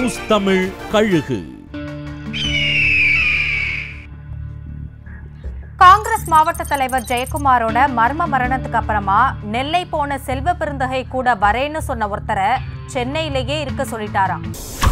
news Tamil கழுகு காங்கிரஸ் மாவட்ட தலைவர் ஜெயக்குமாரோட மர்ம மரணத்துக்கு அப்புறமா நெல்லை போன செல்வ பெருந்தகை கூட வரேன்னு சொன்ன ஒருத்தரை சென்னையிலேயே இருக்க சொல்லிட்டாராம்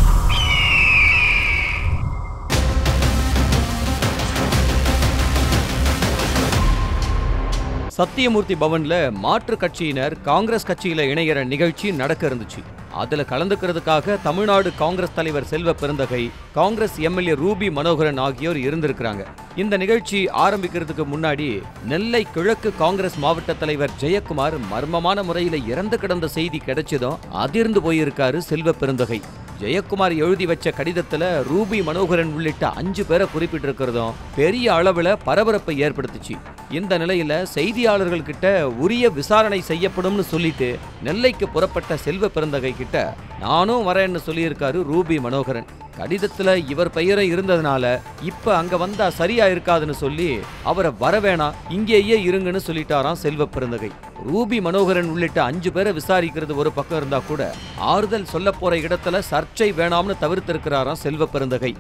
சத்தியமூர்த்தி பவன்ல மாற்று கட்சியினர் காங்கிரஸ் கட்சியில இணையிற நிகழ்ச்சி நடக்க இருந்துச்சு அதுல கலந்துக்கிறதுக்காக தமிழ்நாடு காங்கிரஸ் தலைவர் செல்வ பெருந்தகை காங்கிரஸ் எம்எல்ஏ ரூபி மனோகரன் ஆகியோர் இருந்திருக்கிறாங்க இந்த நிகழ்ச்சி ஆரம்பிக்கிறதுக்கு முன்னாடி நெல்லை கிழக்கு காங்கிரஸ் மாவட்ட தலைவர் ஜெயக்குமார் மர்மமான முறையில இறந்து கிடந்த செய்தி கிடைச்சதும் அதிர்ந்து போயிருக்காரு செல்வ பெருந்தகை ஜெயக்குமார் எழுதி வச்ச கடிதத்துல ரூபி மனோகரன் உள்ளிட்ட அஞ்சு பேரை குறிப்பிட்டிருக்கிறதும் பெரிய அளவுல பரபரப்பை ஏற்படுத்துச்சு இந்த நிலையில செய்தியாளர்கள் கிட்ட உரிய விசாரணை செய்யப்படும்னு சொல்லிட்டு நெல்லைக்கு புறப்பட்ட செல்வ பெருந்தகை கிட்ட நானும் வரேன்னு சொல்லியிருக்காரு ரூபி மனோகரன் கடிதத்துல இவர் பெயரும் இருந்ததுனால இப்ப அங்க வந்தா சரியா இருக்காதுன்னு சொல்லி அவரை வரவேணாம் இங்கேயே இருங்கன்னு சொல்லிட்டாராம் செல்வ பெருந்தகை ரூபி மனோகரன் உள்ளிட்ட அஞ்சு பேரை விசாரிக்கிறது ஒரு பக்கம் இருந்தா கூட ஆறுதல் சொல்ல போற இடத்துல சர்ச்சை வேணாம்னு தவிர்த்திருக்கிறாராம் செல்வ பெருந்தகை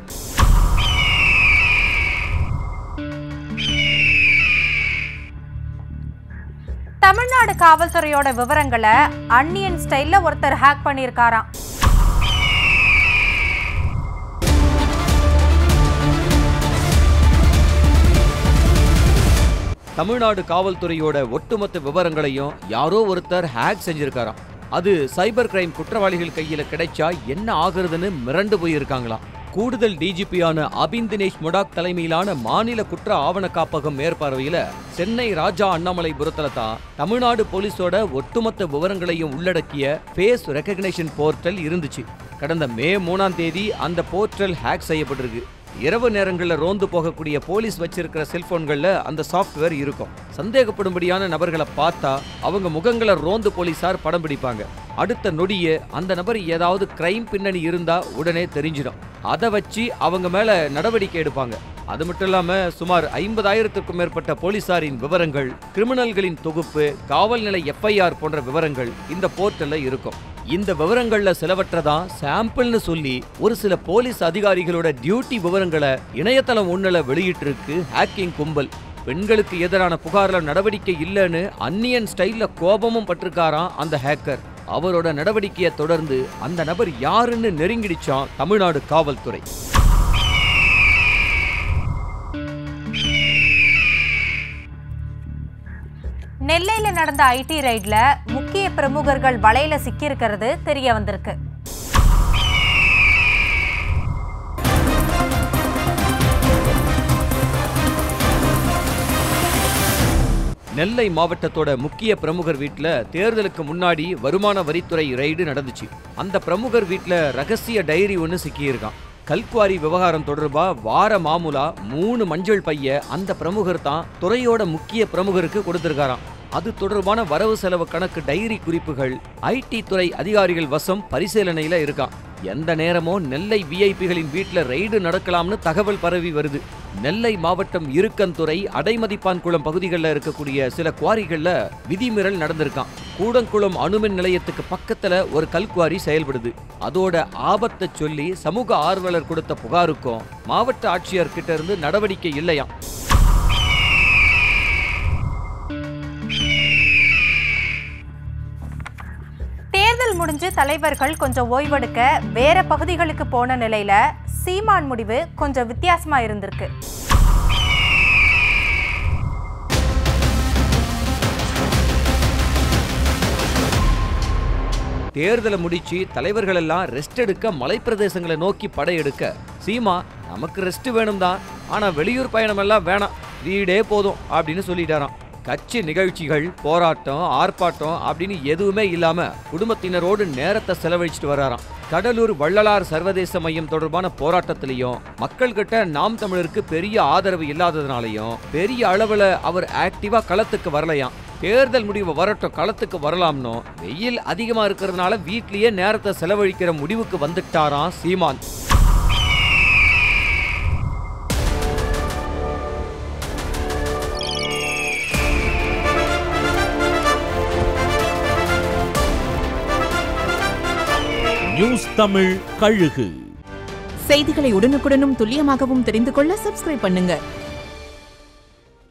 தமிழ்நாடு காவல்துறையோட விவரங்களை அன்னியன் ஸ்டைல்ல ஒருத்தர் ஹேக் பண்ணியிருக்காராம் தமிழ்நாடு காவல்துறையோட ஒட்டுமொத்த விவரங்களையும் யாரோ ஒருத்தர் ஹேக் செஞ்சிருக்காராம் அது சைபர் கிரைம் குற்றவாளிகள் கையில கிடைச்சா என்ன ஆகுறதுன்னு மிரண்டு போயிருக்காங்களாம் கூடுதல் டிஜிபியான அபின் தினேஷ் முடாக் தலைமையிலான மாநில குற்ற ஆவண காப்பகம் மேற்பார்வையில சென்னை ராஜா அண்ணாமலைபுரத்துல தான் தமிழ்நாடு போலீஸோட ஒட்டுமொத்த விவரங்களையும் உள்ளடக்கிய ஃபேஸ் ரெகக்னிஷன் போர்ட்டல் இருந்துச்சு கடந்த மே மூணாம் தேதி அந்த போர்ட்டல் ஹேக் செய்யப்பட்டிருக்கு இரவு நேரங்களில் ரோந்து போகக்கூடிய போலீஸ் வச்சிருக்கிற செல்போன்கள்ல அந்த சாஃப்ட்வேர் இருக்கும் சந்தேகப்படும்படியான நபர்களை பார்த்தா அவங்க முகங்களை ரோந்து போலீசார் படம் பிடிப்பாங்க அடுத்த நொடியே அந்த நபர் ஏதாவது கிரைம் பின்னணி இருந்தா உடனே தெரிஞ்சிடும் அதை வச்சு அவங்க மேல நடவடிக்கை எடுப்பாங்க அது மட்டும் இல்லாம சுமார் ஐம்பதாயிரத்திற்கும் மேற்பட்ட போலீசாரின் விவரங்கள் கிரிமினல்களின் தொகுப்பு காவல் நிலை எஃப்ஐஆர் போன்ற விவரங்கள் இந்த போர்ட்டல்ல இருக்கும் இந்த விவரங்கள்ல சிலவற்றதான் சாம்பிள்னு சொல்லி ஒரு சில போலீஸ் அதிகாரிகளோட டியூட்டி விவரங்களை இணையதளம் ஒண்ணுல வெளியிட்டிருக்கு ஹேக்கிங் கும்பல் பெண்களுக்கு எதிரான புகார்ல நடவடிக்கை இல்லைன்னு அன்னியன் ஸ்டைல்ல கோபமும் பட்டிருக்காராம் அந்த ஹேக்கர் அவரோட நடவடிக்கையை தொடர்ந்து அந்த நபர் யாருன்னு நெருங்கிடுச்சான் தமிழ்நாடு காவல்துறை நெல்லையில நடந்த ஐடி ரைட்ல முக்கிய பிரமுகர்கள் வலையில சிக்கியிருக்கிறது தெரிய வந்திருக்கு நெல்லை மாவட்டத்தோட முக்கிய பிரமுகர் வீட்ல தேர்தலுக்கு முன்னாடி வருமான வரித்துறை ரெய்டு நடந்துச்சு அந்த பிரமுகர் வீட்ல ரகசிய டைரி ஒன்னு சிக்கியிருக்கான் கல்குவாரி விவகாரம் தொடர்பா வார மாமூலா மூணு மஞ்சள் பைய அந்த பிரமுகர் தான் துறையோட முக்கிய பிரமுகருக்கு கொடுத்திருக்காராம் அது தொடர்பான வரவு செலவு கணக்கு டைரி குறிப்புகள் ஐடி துறை அதிகாரிகள் வசம் பரிசீலனையில இருக்கான் எந்த நேரமும் நெல்லை விஐபிகளின் வீட்ல ரெய்டு நடக்கலாம்னு தகவல் பரவி வருது நெல்லை மாவட்டம் இருக்கன்துறை அடைமதிப்பான்குளம் பகுதிகளில் இருக்கக்கூடிய சில குவாரிகள்ல விதிமீறல் நடந்திருக்கான் கூடங்குளம் அணுமின் நிலையத்துக்கு பக்கத்துல ஒரு கல்குவாரி செயல்படுது அதோட ஆபத்தை சொல்லி சமூக ஆர்வலர் கொடுத்த புகாருக்கும் மாவட்ட ஆட்சியர் கிட்ட இருந்து நடவடிக்கை இல்லையாம் தேர்தல் முடிஞ்சு தலைவர்கள் கொஞ்சம் ஓய்வெடுக்க வேற பகுதிகளுக்கு போன நிலையில சீமான் முடிவு கொஞ்சம் வித்தியாசமா இருந்திருக்கு தேர்தலை முடிச்சு தலைவர்கள் எல்லாம் ரெஸ்ட் எடுக்க மலைப்பிரதேசங்களை நோக்கி படையெடுக்க சீமா நமக்கு ரெஸ்ட் வேணும் தான் ஆனா வெளியூர் பயணம் எல்லாம் வேணாம் வீடே போதும் அப்படின்னு சொல்லிட்டாராம் கட்சி நிகழ்ச்சிகள் போராட்டம் ஆர்ப்பாட்டம் அப்படின்னு எதுவுமே இல்லாம குடும்பத்தினரோடு நேரத்தை செலவழிச்சிட்டு வராராம் கடலூர் வள்ளலார் சர்வதேச மையம் தொடர்பான போராட்டத்திலையும் மக்கள் கிட்ட நாம் தமிழருக்கு பெரிய ஆதரவு இல்லாததுனாலையும் பெரிய அளவுல அவர் ஆக்டிவா களத்துக்கு வரலையாம் தேர்தல் முடிவு வரட்டும் களத்துக்கு வரலாம்னோ வெயில் அதிகமா இருக்கிறதுனால வீட்லயே நேரத்தை செலவழிக்கிற முடிவுக்கு வந்துட்டாராம் சீமான் நியூஸ் தமிழ் கழுகு செய்திகளை உடனுக்குடனும் துல்லியமாகவும் தெரிந்து கொள்ள சப்ஸ்கிரைப் பண்ணுங்க